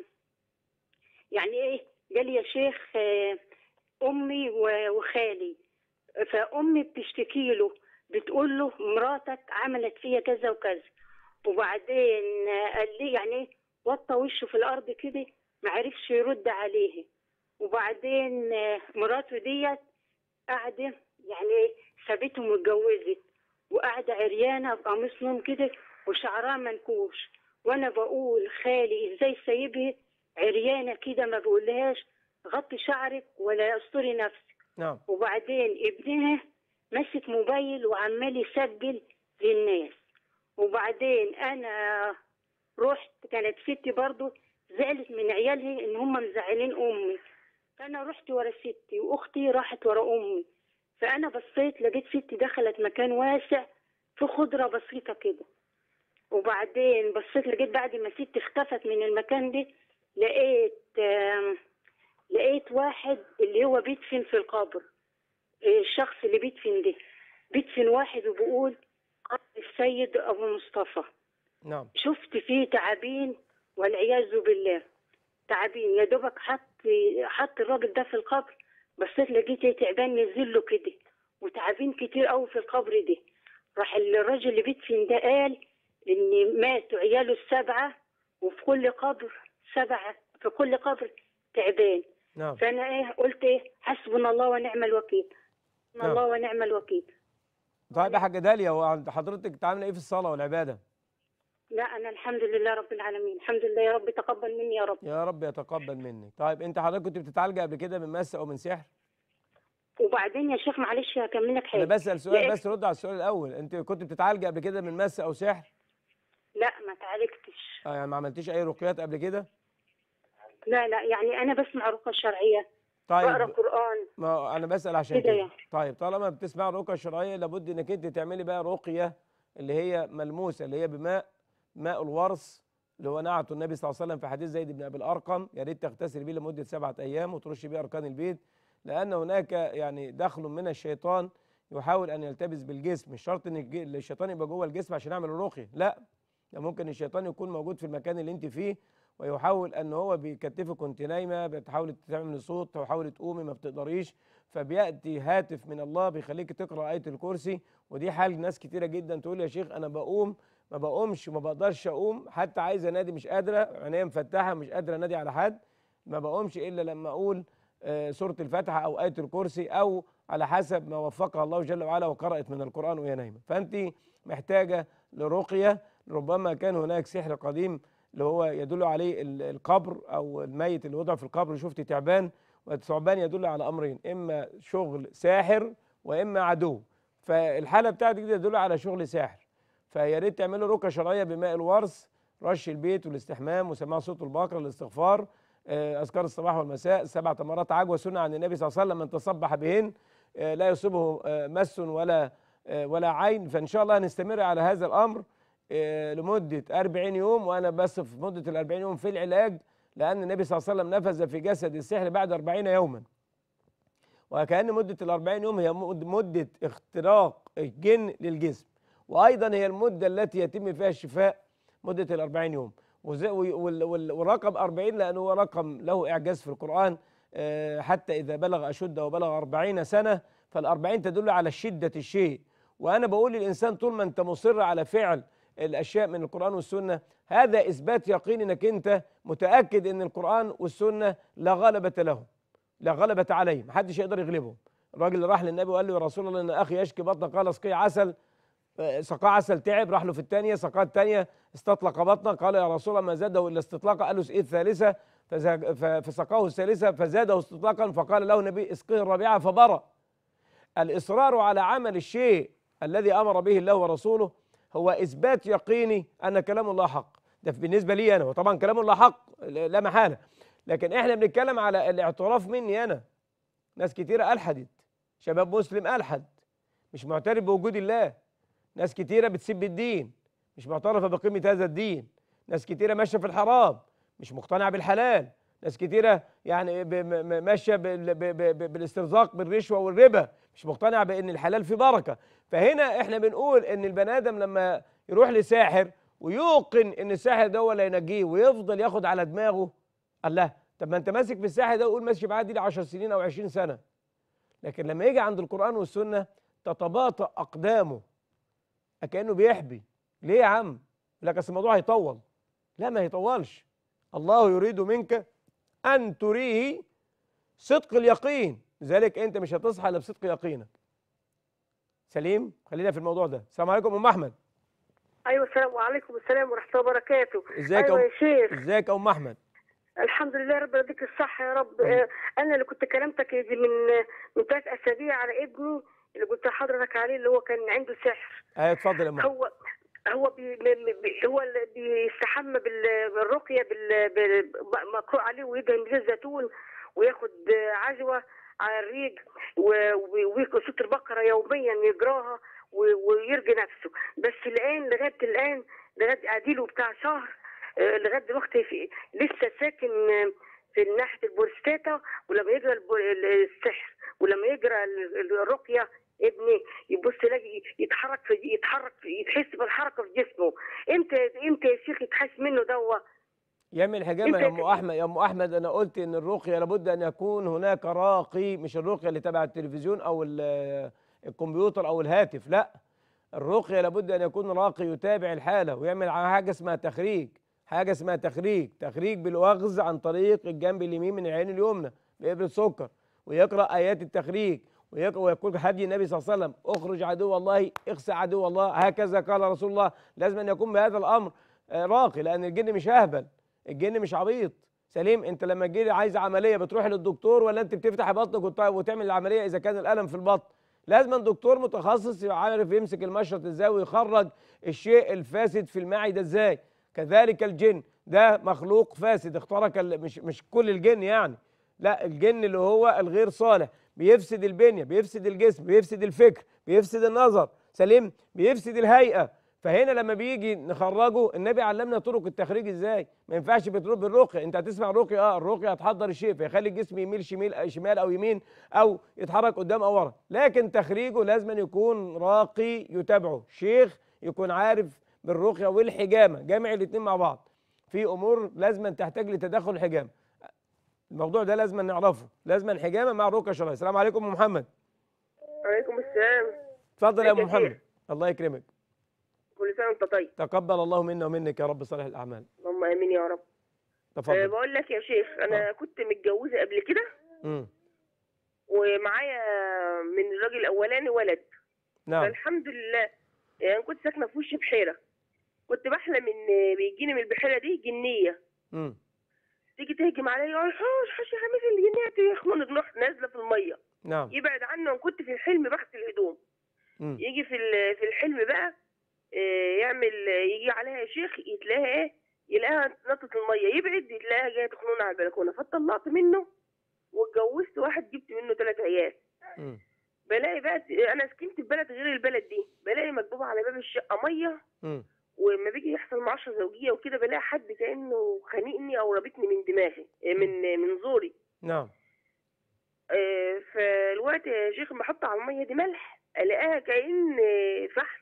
يعني ايه جالي يا شيخ آه، امي و- وخالي فامي بتشتكي له بتقول له مراتك عملت فيا كذا وكذا وبعدين آه، قال لي يعني ايه وطى وشه في الارض كده ما عرفش يرد عليه وبعدين آه، مراته ديت قاعده يعني ايه سابته واتجوزت وقاعده عريانه بقميص نوم كده وشعرها منكوش وانا بقول خالي ازاي سايبها عريانه كده ما بقولهاش غطي شعرك ولا استري نفسك نعم وبعدين ابنها ماسك موبايل وعمال يسجل للناس وبعدين انا رحت كانت ستي برضو زعلت من عيالها ان هم مزعلين امي فانا رحت ورا ستي واختي راحت ورا امي فانا بصيت لقيت ستي دخلت مكان واسع في خضره بسيطه كده وبعدين بصيت لقيت بعد ما ستي اختفت من المكان ده لقيت آم، لقيت واحد اللي هو بيدفن في القبر الشخص اللي بيدفن ده بيدفن واحد وبيقول قبر السيد ابو مصطفى نعم شفت فيه تعابين والعياذ بالله تعابين يا دوبك حط حط الراجل ده في القبر بصيت لقيت إيه تعبان نزل له كده وتعابين كتير قوي في القبر ده راح الراجل اللي بيدفن ده قال ان ماتوا عياله السبعه وفي كل قبر سبعه في كل قبر تعبان نعم فانا ايه قلت ايه حسبنا الله ونعم الوكيل حسبنا نعم. الله ونعم الوكيل طيب يا حاجة داليا وعند حضرتك تعمل ايه في الصلاة والعبادة؟ لا انا الحمد لله رب العالمين الحمد لله يا رب تقبل مني يا رب يا رب يتقبل منك طيب انت حضرتك كنت بتتعالجي قبل كده من مس او من سحر؟ وبعدين يا شيخ معلش هكملك انا حاجه بسأل سؤال لقيت- بس رد على السؤال الاول انت كنت بتتعالجي قبل كده من مس او سحر؟ لا ما اتعالجتش آه يعني ما عملتيش اي رقيات قبل كده لا لا يعني انا بسمع رقى شرعيه بقرا طيب قران ما انا بسال عشان كده كده يعني. طيب طالما بتسمع رقيه شرعيه لابد انك انت تعملي بقى رقيه اللي هي ملموسه اللي هي بماء ماء الورص اللي هو نعته النبي صلى الله عليه وسلم في حديث زيد بن ابي الارقم يا ريت تغتسل بيه لمده سبعه ايام وترش بيه اركان البيت لان هناك يعني دخل من الشيطان يحاول ان يلتبس بالجسم مش شرط ان الج- الشيطان يبقى جوه الجسم عشان يعمل الرقيه لا ده ممكن الشيطان يكون موجود في المكان اللي انت فيه ويحاول ان هو بيكتفك وانت نايمه بتحاول تعمل صوت تحاول تقومي ما بتقدريش فبياتي هاتف من الله بيخليك تقرا ايه الكرسي ودي حال ناس كتيره جدا تقول يا شيخ انا بقوم ما بقومش وما بقدرش اقوم حتى عايز انادي مش قادره عينيا مفتحه مش قادره انادي على حد ما بقومش الا لما اقول آه، سوره الفاتحه او ايه الكرسي او على حسب ما وفقها الله جل وعلا وقرات من القران وهي نايمه فانت محتاجه لرقيه ربما كان هناك سحر قديم اللي هو يدل عليه ال- القبر او الميت اللي وضع في القبر شفت تعبان والثعبان يدل على امرين اما شغل ساحر واما عدو فالحاله بتاعتك دي تدل على شغل ساحر فيا ريت تعملوا رقيه شرعيه بماء الورث رش البيت والاستحمام وسماع صوت البقره الاستغفار آه، اذكار الصباح والمساء سبع تمرات عجوه سنه عن النبي صلى الله عليه وسلم من تصبح بهن آه، لا يصيبه آه، مس ولا آه، ولا عين فان شاء الله هنستمر على هذا الامر آه، لمده 40 يوم وانا بس في مده ال 40 يوم في العلاج لان النبي صلى الله عليه وسلم نفذ في جسد السحر بعد 40 يوما وكأن مدة ال 40 يوم هي مد- مدة اختراق الجن للجسم وأيضا هي المدة التي يتم فيها الشفاء مدة ال 40 يوم وزي- وال- وال- والرقم 40 لأنه هو رقم له إعجاز في القرآن آه، حتى إذا بلغ أشده وبلغ 40 سنة فالأربعين تدل على شدة الشيء وأنا بقول للإنسان طول ما أنت مصر على فعل الأشياء من القرآن والسنة هذا إثبات يقين أنك أنت متأكد أن القرآن والسنة لا غلبة لهم لا غلبة عليه محدش يقدر يغلبهم الراجل اللي راح للنبي وقال له يا رسول الله ان اخي يشكي بطنه قال اسقيه عسل آه، سقاه عسل تعب راح له في الثانيه سقاه الثانيه استطلق بطنه قال يا رسول الله ما زاده الا استطلاقا قال له اسقيه الثالثه فزا- ف- فسقاه الثالثه فزاده استطلاقا فقال له النبي اسقيه الرابعه فبرأ الاصرار على عمل الشيء الذي امر به الله ورسوله هو اثبات يقيني ان كلام الله حق ده بالنسبه لي انا وطبعا كلام الله حق لا محاله لكن احنا بنتكلم على الاعتراف مني انا ناس كتيرة ألحدت شباب مسلم ألحد مش معترف بوجود الله ناس كتيرة بتسب الدين مش معترفة بقيمة هذا الدين ناس كتيرة ماشية في الحرام مش مقتنعة بالحلال ناس كتيرة يعني ب- م- م- ماشية بال- ب- ب- ب- بالاسترزاق بالرشوة والربا مش مقتنعة بأن الحلال فيه بركة فهنا احنا بنقول ان البني آدم لما يروح لساحر ويوقن ان الساحر ده هو اللي هينجيه ويفضل ياخد على دماغه الله طب ما انت ماسك في الساحر ده وقول ماشي معاه دي لي 10 سنين او 20 سنه لكن لما يجي عند القران والسنه تتباطأ اقدامه كانه بيحبي ليه يا عم؟ يقول لك اصل الموضوع هيطول لا ما هيطولش الله يريد منك ان تريه صدق اليقين لذلك انت مش هتصحى الا بصدق يقينك سليم خلينا في الموضوع ده السلام عليكم ام احمد ايوه السلام وعليكم السلام ورحمه الله وبركاته ازيك ايوه يا يا شيخ أم- ازيك يا ام احمد الحمد لله رب يديك الصحه يا رب آه، انا اللي كنت كلمتك يجي من من ثلاث اسابيع على ابني اللي قلت لحضرتك عليه اللي هو كان عنده سحر ايوه اتفضل يا ام أحمد. هو هو بي م- بي هو اللي بيستحمى بال- بالرقيه بال- بال- مقروء عليه ويدهن بزيت الزيتون وياخد آه، عجوه على الريق و- و- ويقرا صوت البقره يوميا يقراها و- ويرجي نفسه بس الان لغايه الان لغايه اديله بتاع شهر آه، لغايه دلوقتي في لسه ساكن آه، في ناحيه البورستاتا ولما يقرا الب- ال- السحر ولما يقرا ال- ال- الرقيه ابني يبص يلاقي يتحرك في يتحرك في يحس بالحركه في جسمه امتى امتى يا شيخ يتحس منه دوا يعمل الحجامه أنت يا ام ك- احمد يا ام احمد انا قلت ان الرقيه لابد ان يكون هناك راقي مش الرقيه اللي تبع التلفزيون او ال- الكمبيوتر او الهاتف لا الرقيه لابد ان يكون راقي يتابع الحاله ويعمل حاجه اسمها تخريج حاجه اسمها تخريج تخريج بالوغز عن طريق الجنب اليمين من العين اليمنى بإبرة سكر ويقرا ايات التخريج ويقرأ ويقول هدي النبي صلى الله عليه وسلم اخرج عدو الله اخسع عدو الله هكذا قال رسول الله لازم ان يكون بهذا الامر آه، راقي لان الجن مش اهبل الجن مش عبيط سليم انت لما تجي عايز عمليه بتروح للدكتور ولا انت بتفتح بطنك وت- وتعمل العمليه اذا كان الالم في البطن لازم دكتور متخصص يبقى عارف يمسك المشرط ازاي ويخرج الشيء الفاسد في المعده ازاي كذلك الجن ده مخلوق فاسد اخترق ال- مش مش كل الجن يعني لا الجن اللي هو الغير صالح بيفسد البنيه بيفسد الجسم بيفسد الفكر بيفسد النظر سليم بيفسد الهيئه فهنا لما بيجي نخرجه النبي علمنا طرق التخريج ازاي ما ينفعش بتروح بالرقيه انت هتسمع الرقيه اه الرقيه هتحضر الشيء فيخلي الجسم يميل شمال شمال او يمين او يتحرك قدام او ورا لكن تخريجه لازم أن يكون راقي يتابعه شيخ يكون عارف بالرقيه والحجامه جامع الاثنين مع بعض في امور لازم تحتاج لتدخل الحجامه الموضوع ده لازم نعرفه لازم حجامه مع الرقيه الشرعيه السلام عليكم ام محمد وعليكم السلام اتفضل يا ام ازيك يا محمد شيخ؟ الله يكرمك كل سنه وانت طيب تقبل الله منا ومنك يا رب صالح الاعمال اللهم امين يا رب أه تفضل بقول لك يا شيخ انا كنت متجوزه قبل كده امم ومعايا من الراجل الاولاني ولد نعم فالحمد لله يعني كنت ساكنه في وش بحيره كنت بحلم ان بيجيني من البحيره دي جنيه امم تيجي تهجم عليا يقول حوش حوش يا خميس الجنيه تخمن نروح نازله في الميه نعم يبعد عنه وكنت في الحلم بغسل هدوم امم يجي في ال- في الحلم بقى آه، يعمل يجي عليها يا شيخ يتلاقيها ايه يلاقيها نطت الميه يبعد يتلاقيها جايه تخنون على البلكونه فطلعت منه واتجوزت واحد جبت منه ثلاث عيال امم بلاقي بقى انا سكنت في بلد غير البلد دي بلاقي مكتوبه على باب الشقه ميه امم ولما بيجي يحصل معاشره زوجيه وكده بلاقي حد كانه خانقني او رابطني من دماغي آه، من من زوري نعم آه، فالوقت يا شيخ لما احط على الميه دي ملح الاقيها كأن آه، فحم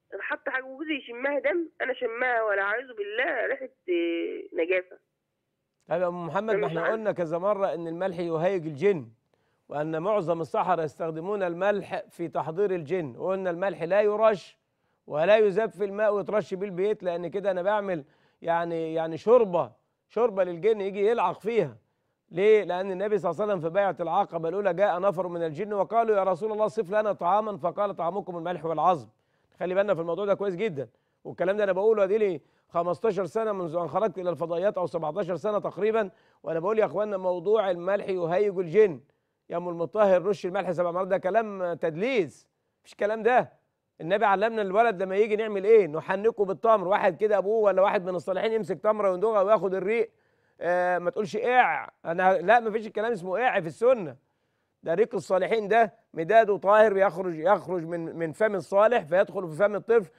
حط حاجه وجوزي يشمها دم انا شمها ولا اعوذ بالله ريحه آه، نجاسه طيب يا ام محمد ما مش احنا عارف. قلنا كذا مره ان الملح يهيج الجن وان معظم السحرة يستخدمون الملح في تحضير الجن وقلنا الملح لا يرش ولا يذاب في الماء ويترش بيه البيت لان كده انا بعمل يعني يعني شوربه شوربه للجن يجي يلعق فيها ليه؟ لأن النبي صلى الله عليه وسلم في بيعة العقبة الأولى جاء نفر من الجن وقالوا يا رسول الله صف لنا طعاما فقال طعامكم الملح والعظم. خلي بالنا في الموضوع ده كويس جدا والكلام ده أنا بقوله أدي لي 15 سنة منذ أن خرجت إلى الفضائيات أو 17 سنة تقريبا وأنا بقول يا إخواننا موضوع الملح يهيج الجن يا أم المطهر رش الملح سبع مرات ده كلام تدليس مفيش كلام ده النبي علمنا الولد لما يجي نعمل ايه نحنكه بالتمر واحد كده ابوه ولا واحد من الصالحين يمسك تمره ويندغها وياخد الريق آه ما تقولش اقع انا لا ما فيش الكلام اسمه اقع في السنه ده ريق الصالحين ده مداده طاهر يخرج يخرج من من فم الصالح فيدخل في فم الطفل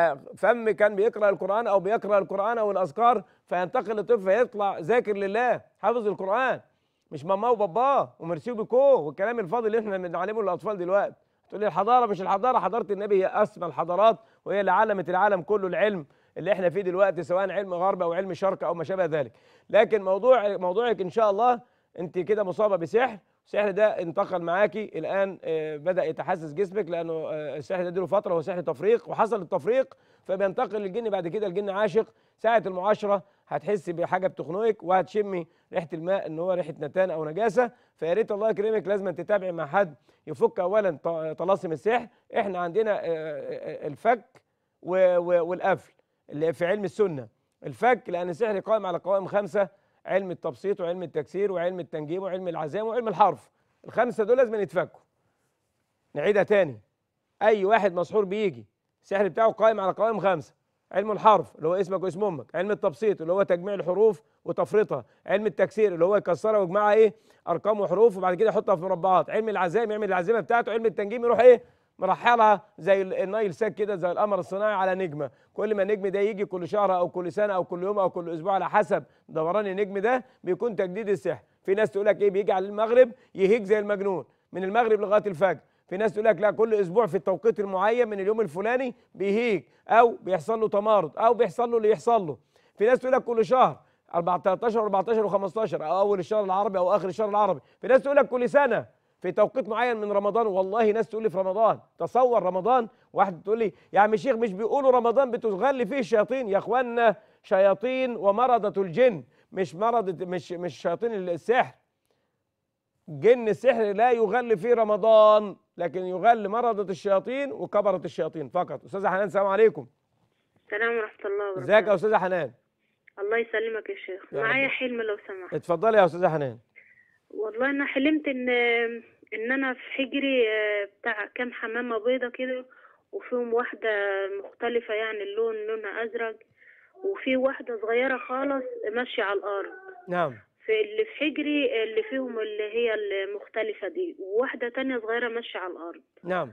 ففم كان بيقرا القران او بيقرا القران او الاذكار فينتقل للطفل فيطلع ذاكر لله حافظ القران مش ماماه وباباه وميرسي بيكو والكلام الفاضي اللي احنا بنعلمه للاطفال دلوقتي تقول لي الحضاره مش الحضاره حضاره النبي هي اسمى الحضارات وهي اللي علمت العالم كله العلم اللي احنا فيه دلوقتي سواء علم غرب او علم شرق او ما شابه ذلك لكن موضوع موضوعك ان شاء الله انت كده مصابه بسحر السحر ده انتقل معاكي الان آه، بدا يتحسس جسمك لانه آه، السحر ده له فتره هو سحر تفريق وحصل التفريق فبينتقل للجن بعد كده الجن عاشق ساعه المعاشره هتحسي بحاجه بتخنقك وهتشمي ريحه الماء ان هو ريحه نتان او نجاسه فيا ريت الله يكرمك لازم تتابعي مع حد يفك اولا ط- طلاسم السحر احنا عندنا آه، آه، الفك و- و- والقفل اللي في علم السنه الفك لان السحر قائم على قوائم خمسه علم التبسيط وعلم التكسير وعلم التنجيم وعلم العزام وعلم الحرف الخمسه دول لازم يتفكوا نعيدها تاني اي واحد مسحور بيجي السحر بتاعه قائم على قوائم خمسه علم الحرف اللي هو اسمك واسم امك علم التبسيط اللي هو تجميع الحروف وتفريطها علم التكسير اللي هو يكسرها ويجمعها ايه ارقام وحروف وبعد كده يحطها في مربعات علم العزام يعمل العزيمه بتاعته علم التنجيم يروح ايه مرحلها زي ال- النايل ساك كده زي القمر الصناعي على نجمه كل ما النجم ده يجي كل شهر او كل سنه او كل يوم او كل اسبوع على حسب دوران النجم ده بيكون تجديد السحر في ناس تقول لك ايه بيجي على المغرب يهيج زي المجنون من المغرب لغايه الفجر في ناس تقول لك لا كل اسبوع في التوقيت المعين من اليوم الفلاني بيهيج او بيحصل له تمارض او بيحصل له اللي يحصل له في ناس تقول لك كل شهر 14 13 و14 او اول الشهر العربي او اخر الشهر العربي في ناس تقول لك كل سنه في توقيت معين من رمضان والله ناس تقول لي في رمضان تصور رمضان واحد تقول لي يا عم الشيخ مش بيقولوا رمضان بتغلي فيه الشياطين يا اخوانا شياطين ومرضة الجن مش مرض مش مش شياطين السحر جن السحر لا يغل في رمضان لكن يغل مرضة الشياطين وكبرة الشياطين فقط أستاذة حنان السلام عليكم السلام ورحمة الله ازيك يا وبركاته أستاذة حنان الله يسلمك يا شيخ يا معايا رب. حلم لو سمحت اتفضلي يا أستاذة حنان والله انا حلمت ان ان انا في حجري آه، بتاع كام حمامة بيضة كده وفيهم واحدة مختلفة يعني اللون لونها أزرق وفي واحدة صغيرة خالص ماشية على الأرض نعم في اللي في حجري اللي فيهم اللي هي المختلفة دي وواحدة تانية صغيرة ماشية على الأرض نعم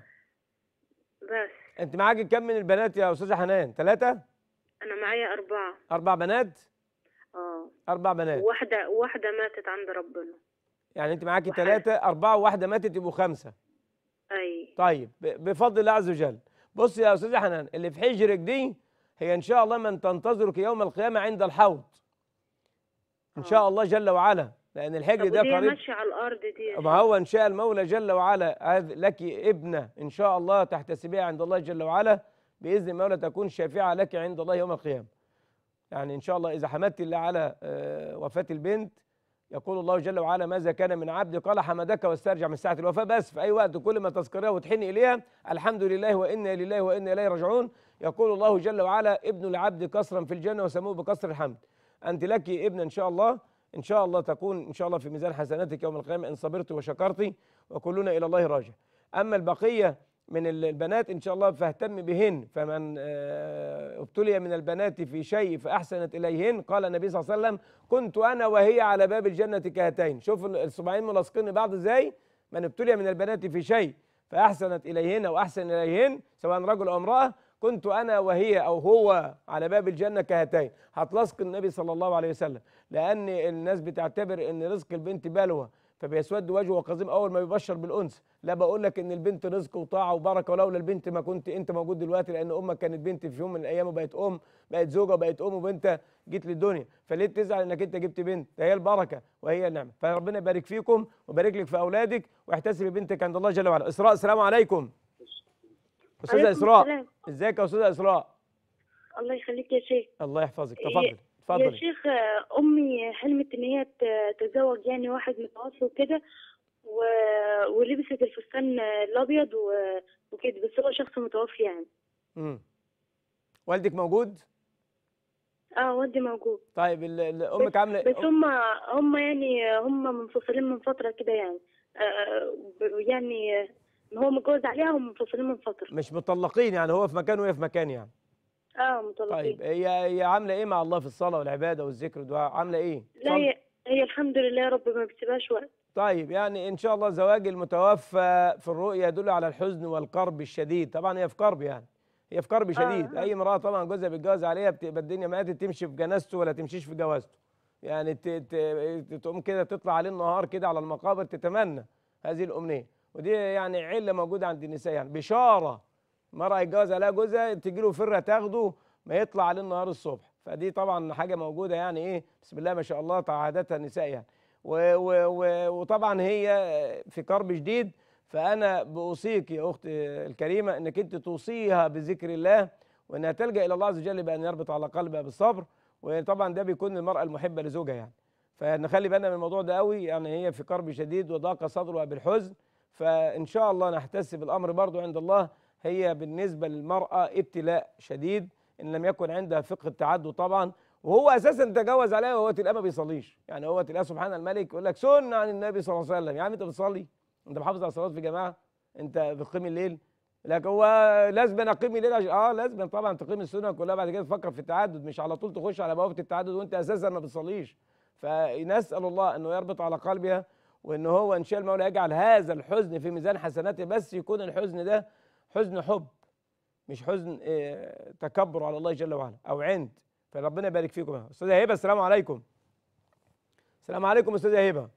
بس انت معاك كم من البنات يا استاذه حنان ثلاثه أنا معايا أربعة اربع بنات اه اربع بنات واحدة واحدة ماتت عند ربنا يعني انت معاكي وحد. ثلاثه اربعه وواحده ماتت يبقوا خمسه أي طيب ب- بفضل الله عز وجل بص يا استاذه حنان اللي في حجرك دي هي ان شاء الله من تنتظرك يوم القيامه عند الحوض ان شاء الله جل وعلا لان الحجر طب ده ودي قريب ماشية على الأرض دي ما هو ان شاء المولى جل وعلا هذ- لك ابنه ان شاء الله تحتسبيها عند الله جل وعلا باذن المولى تكون شافعه لك عند الله يوم القيامه يعني ان شاء الله اذا حمدت الله على آه، وفاه البنت يقول الله جل وعلا ماذا كان من عبد قال حمدك واسترجع من ساعه الوفاه بس في اي وقت كل ما تذكرها وتحن اليها الحمد لله وانا لله وانا اليه راجعون يقول الله جل وعلا ابن العبد قصرا في الجنه وسموه بقصر الحمد انت لك ابن ان شاء الله ان شاء الله تكون ان شاء الله في ميزان حسناتك يوم القيامه ان صبرت وشكرت وكلنا الى الله راجع اما البقيه من ال- البنات ان شاء الله فاهتم بهن فمن آه، ابتلي من البنات في شيء فاحسنت اليهن قال النبي صلى الله عليه وسلم كنت انا وهي على باب الجنه كهاتين شوف ال- الصباعين ملاصقين لبعض ازاي من ابتلي من البنات في شيء فاحسنت اليهن او احسن اليهن سواء رجل او امراه كنت انا وهي او هو على باب الجنه كهاتين هتلاصق النبي صلى الله عليه وسلم لان الناس بتعتبر ان رزق البنت بلوى فبيسود وجهه قزيم اول ما يبشر بالانثى لا بقول لك ان البنت رزق وطاعه وبركه ولولا البنت ما كنت انت موجود دلوقتي لان امك كانت بنت في يوم من الايام وبقت ام بقت زوجه وبقت ام وانت جيت للدنيا فليه تزعل انك انت جبت بنت ده هي البركه وهي النعمه فربنا يبارك فيكم ويبارك لك في اولادك واحتسبي بنتك عند الله جل وعلا اسراء السلام عليكم استاذه عليكم اسراء السلام. ازيك يا استاذه اسراء الله يخليك يا شيخ الله يحفظك يا- تفضلي يا تفضلي شيخ آه، أمي حلمت إن هي ت- تتزوج يعني واحد متوفي وكده و... ولبست الفستان الأبيض و... وكده بس هو شخص متوفي يعني امم والدك موجود اه والدي موجود طيب ال- ال- امك عامله بس هم هم يعني هم منفصلين من فترة كده يعني آه ب- يعني آه، هو متجوز عليها ومنفصلين من فترة مش مطلقين يعني هو في مكان وهي في مكان يعني اه مطلقين طيب هي هي عامله ايه مع الله في الصلاه والعباده والذكر والدعاء عامله ايه لا صل- هي هي الحمد لله يا رب ما بتسيبهاش وقت طيب يعني ان شاء الله زواج المتوفى في الرؤيا يدل على الحزن والكرب الشديد طبعا هي في كرب يعني هي في كرب شديد آه. اي امراه طبعا جوزها بيتجوز عليها بتبقى الدنيا ماتت تمشي في جنازته ولا تمشيش في جوازته يعني ت- ت- تقوم كده تطلع عليه النهار كده على المقابر تتمنى هذه الامنيه ودي يعني عله موجوده عند النساء يعني بشاره مرأة يتجوز عليها جوزها تجي له فره تاخده ما يطلع عليه النهار الصبح فدي طبعا حاجه موجوده يعني ايه بسم الله ما شاء الله عادتها النساء يعني و و و وطبعا هي في كرب شديد فانا باوصيك يا اختي الكريمه انك انت توصيها بذكر الله وانها تلجا الى الله عز وجل بان يربط على قلبها بالصبر وطبعا ده بيكون المراه المحبه لزوجها يعني فنخلي بالنا من الموضوع ده قوي يعني هي في كرب شديد وضاق صدرها بالحزن فان شاء الله نحتسب الامر برضو عند الله هي بالنسبه للمراه ابتلاء شديد ان لم يكن عندها فقه التعدد طبعا وهو اساسا تجوز عليها وهو تلقاه ما بيصليش يعني هو تلقاه سبحان الملك يقول لك سنه عن النبي صلى الله عليه وسلم يا عم انت بتصلي انت محافظ على الصلاه في جماعه انت بتقيم الليل لكن هو لازم أنا اقيم الليل عشان اه لازم طبعا تقيم السنه كلها بعد كده تفكر في التعدد مش على طول تخش على بوابه التعدد وانت اساسا ما بتصليش فنسال الله انه يربط على قلبها وان هو ان شاء المولى يجعل هذا الحزن في ميزان حسناته بس يكون الحزن ده حزن حب مش حزن آه، تكبر على الله جل وعلا او عند فربنا يبارك فيكم يا استاذه هبه السلام عليكم السلام عليكم استاذه هبه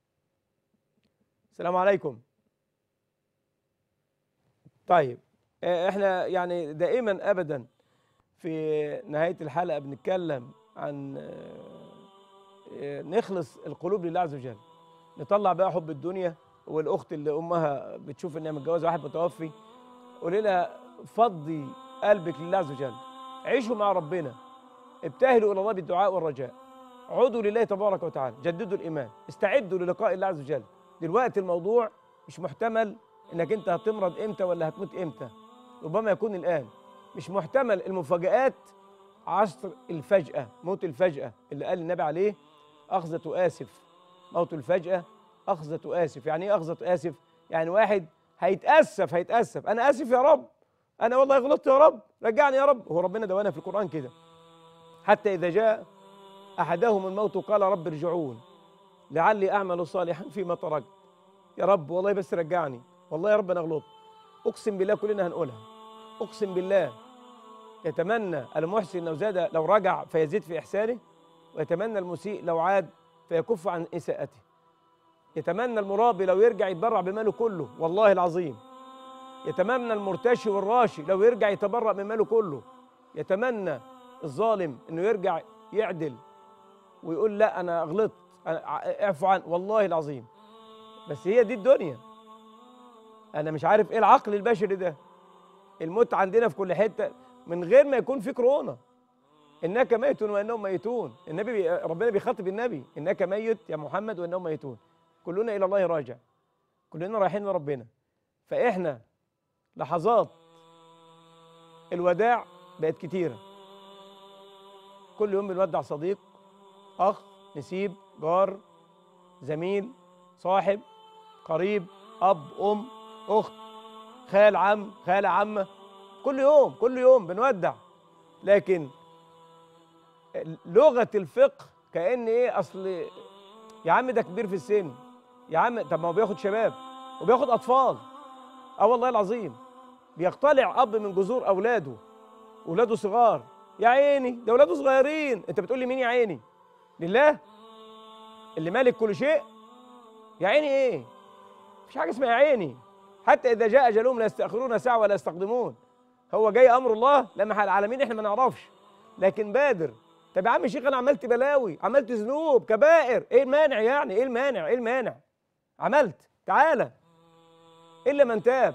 السلام عليكم طيب آه، احنا يعني دائما ابدا في نهايه الحلقه بنتكلم عن آه، آه، نخلص القلوب لله عز وجل نطلع بقى حب الدنيا والاخت اللي امها بتشوف انها متجوزه واحد متوفي قولي لها فضي قلبك لله عز وجل عيشوا مع ربنا ابتهلوا الى الله بالدعاء والرجاء عودوا لله تبارك وتعالى جددوا الايمان استعدوا للقاء الله عز وجل دلوقتي الموضوع مش محتمل انك انت هتمرض امتى ولا هتموت امتى ربما يكون الان مش محتمل المفاجآت عصر الفجأة موت الفجأة اللي قال النبي عليه أخذة آسف موت الفجأة أخذة آسف يعني إيه أخذة آسف؟ يعني واحد هيتأسف هيتأسف أنا آسف يا رب انا والله غلطت يا رب رجعني يا رب هو ربنا دوانا في القران كده حتى اذا جاء احدهم الموت قال رب ارجعون لعلي اعمل صالحا فيما تركت يا رب والله بس رجعني والله يا رب انا غلطت اقسم بالله كلنا هنقولها اقسم بالله يتمنى المحسن لو زاد لو رجع فيزيد في احسانه ويتمنى المسيء لو عاد فيكف عن اساءته يتمنى المرابي لو يرجع يتبرع بماله كله والله العظيم يتمنى المرتشي والراشي لو يرجع يتبرأ من ماله كله يتمنى الظالم انه يرجع يعدل ويقول لا انا غلطت أنا ع- اعفو عن والله العظيم بس هي دي الدنيا انا مش عارف ايه العقل البشري ده الموت عندنا في كل حته من غير ما يكون في كورونا انك ميت وانهم ميتون النبي بي ربنا بيخاطب النبي انك ميت يا محمد وانهم ميتون كلنا الى الله راجع كلنا رايحين لربنا فاحنا لحظات الوداع بقت كتيره كل يوم بنودع صديق اخ نسيب جار زميل صاحب قريب اب ام اخت خال عم خاله عمه كل يوم كل يوم بنودع لكن لغه الفقه كان ايه اصل يا عم ده كبير في السن يا عم طب ما هو بياخد شباب وبياخد اطفال اه والله العظيم بيقتلع اب من جذور اولاده اولاده صغار يا عيني ده اولاده صغيرين انت بتقول لي مين يا عيني لله اللي مالك كل شيء يا عيني ايه مفيش حاجه اسمها يا عيني حتى اذا جاء اجلهم لا يستاخرون ساعه ولا يستقدمون هو جاي امر الله لما العالمين احنا ما نعرفش لكن بادر طب يا عم شيخ انا عملت بلاوي عملت ذنوب كبائر ايه المانع يعني ايه المانع ايه المانع عملت تعالى الا من تاب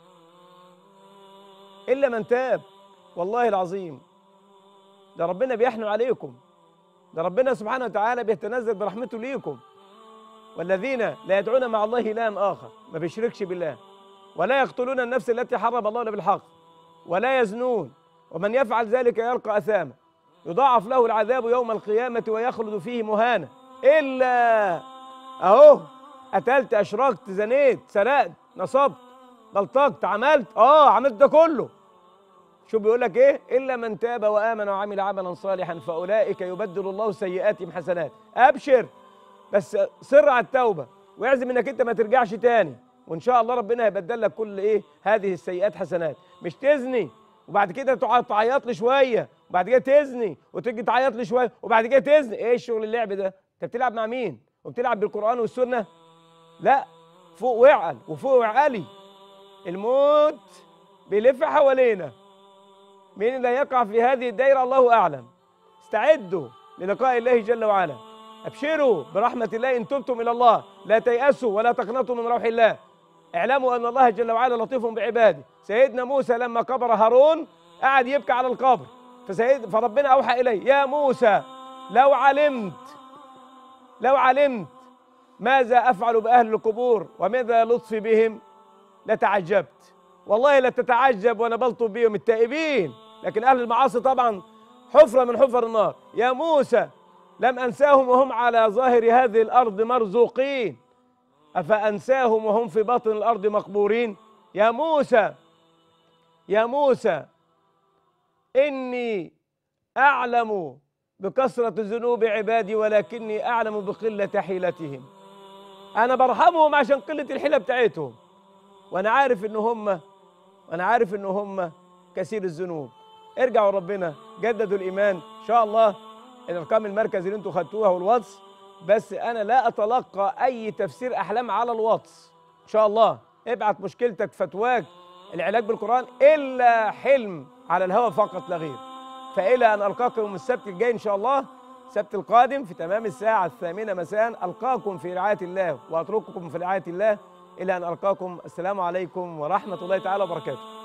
الا من تاب والله العظيم ده ربنا بيحنن عليكم ده ربنا سبحانه وتعالى بيتنزل برحمته ليكم والذين لا يدعون مع الله إلها آخر ما بيشركش بالله ولا يقتلون النفس التي حرم الله إلا بالحق ولا يزنون ومن يفعل ذلك يلقى أثاما يضاعف له العذاب يوم القيامة ويخلد فيه مهانا إلا أهو قتلت أشركت زنيت سرقت نصبت بلطجت عملت آه عملت ده كله شو بيقول لك ايه الا من تاب وامن وعمل عملا صالحا فاولئك يبدل الله سيئاتهم حسنات ابشر بس سر على التوبه واعزم انك انت ما ترجعش تاني وان شاء الله ربنا هيبدل لك كل ايه هذه السيئات حسنات مش تزني وبعد كده تقعد تعيط لي شويه وبعد كده تزني وتيجي تعيط لي شويه وبعد كده تزني ايه الشغل اللعب ده انت بتلعب مع مين وبتلعب بالقران والسنه لا فوق وعل وفوق وعلي الموت بيلف حوالينا مين اللي يقع في هذه الدائرة الله أعلم استعدوا للقاء الله جل وعلا أبشروا برحمة الله إن تبتم إلى الله لا تيأسوا ولا تقنطوا من روح الله اعلموا أن الله جل وعلا لطيف بعباده سيدنا موسى لما قبر هارون قعد يبكي على القبر فسيد فربنا أوحى إليه يا موسى لو علمت لو علمت ماذا أفعل بأهل القبور وماذا لطفي بهم لتعجبت والله لا تتعجب وانا بلطب بيهم التائبين لكن اهل المعاصي طبعا حفره من حفر النار يا موسى لم انساهم وهم على ظاهر هذه الارض مرزوقين افانساهم وهم في باطن الارض مقبورين يا موسى يا موسى اني اعلم بكثره ذنوب عبادي ولكني اعلم بقله حيلتهم انا برحمهم عشان قله الحيله بتاعتهم وانا عارف ان هم وانا عارف ان هم كثير الذنوب ارجعوا ربنا جددوا الايمان ان شاء الله الارقام المركز اللي انتوا خدتوها والواتس بس انا لا اتلقى اي تفسير احلام على الواتس ان شاء الله ابعت مشكلتك فتواك العلاج بالقران الا حلم على الهوى فقط لا غير فالى ان القاكم يوم السبت الجاي ان شاء الله السبت القادم في تمام الساعه الثامنه مساء القاكم في رعايه الله واترككم في رعايه الله الى ان القاكم السلام عليكم ورحمه الله تعالى وبركاته